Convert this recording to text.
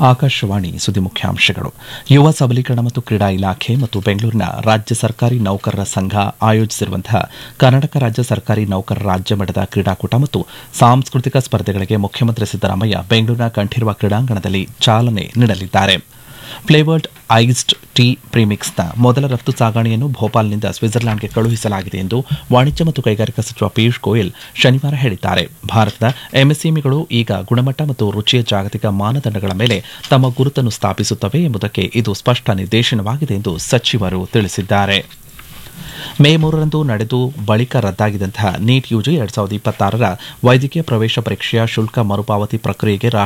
ಆಕಾಶವಾಣಿ ಸುದ್ದಿ ಮುಖ್ಯಾಂಶಗಳು ಯುವ ಸಬಲೀಕರಣ ಮತ್ತು ಕ್ರೀಡಾ ಇಲಾಖೆ ಮತ್ತು ಬೆಂಗಳೂರಿನ ರಾಜ್ಯ ಸರ್ಕಾರಿ ನೌಕರರ ಸಂಘ ಆಯೋಜಿಸಿರುವಂತಹ ಕರ್ನಾಟಕ ರಾಜ್ಯ ಸರ್ಕಾರಿ ನೌಕರರ ರಾಜ್ಯ ಮಟ್ಟದ ಕ್ರೀಡಾಕೂಟ ಮತ್ತು ಸಾಂಸ್ಕೃತಿಕ ಸ್ಪರ್ಧೆಗಳಿಗೆ ಮುಖ್ಯಮಂತ್ರಿ ಸಿದ್ದರಾಮಯ್ಯ ಬೆಂಗಳೂರಿನ ಕಂಠೀರವ ಕ್ರೀಡಾಂಗಣದಲ್ಲಿ ಚಾಲನೆ ನೀಡಲಿದ್ದಾರೆ ಫ್ಲೇವರ್ಡ್ ಐಸ್ಡ್ ಟೀ ಪ್ರೀಮಿಕ್ಸ್ನ ಮೊದಲ ರಫ್ತು ಸಾಗಣೆಯನ್ನು ಭೋಪಾಲ್ನಿಂದ ಸ್ವಿಟ್ಜರ್ಲೆಂಡ್ಗೆ ಕಳುಹಿಸಲಾಗಿದೆ ಎಂದು ವಾಣಿಜ್ಯ ಮತ್ತು ಕೈಗಾರಿಕಾ ಸಚಿವ ಪಿಯೂಷ್ ಗೋಯಲ್ ಶನಿವಾರ ಹೇಳಿದ್ದಾರೆ ಭಾರತದ ಎಂಎಸ್ಎಂಇಗಳು ಈಗ ಗುಣಮಟ್ಟ ಮತ್ತು ರುಚಿಯ ಜಾಗತಿಕ ಮಾನದಂಡಗಳ ಮೇಲೆ ತಮ್ಮ ಗುರುತನ್ನು ಸ್ಥಾಪಿಸುತ್ತವೆ ಎಂಬುದಕ್ಕೆ ಇದು ಸ್ಪಷ್ಟ ನಿದರ್ಶನವಾಗಿದೆ ಎಂದು ಸಚಿವರು ತಿಳಿಸಿದ್ದಾರೆ ಮೇ ಮೂರರಂದು ನಡೆದು ಬಳಿಕ ರದ್ದಾಗಿದ್ದಂತಹ ನೀಟ್ ಯುಜಿ ಎರಡ್ ಸಾವಿರದ ಇಪ್ಪತ್ತಾರರ ವೈದ್ಯಕೀಯ ಪ್ರವೇಶ ಪರೀಕ್ಷೆಯ ಶುಲ್ಕ ಮರುಪಾವತಿ ಪ್ರಕ್ರಿಯೆಗೆ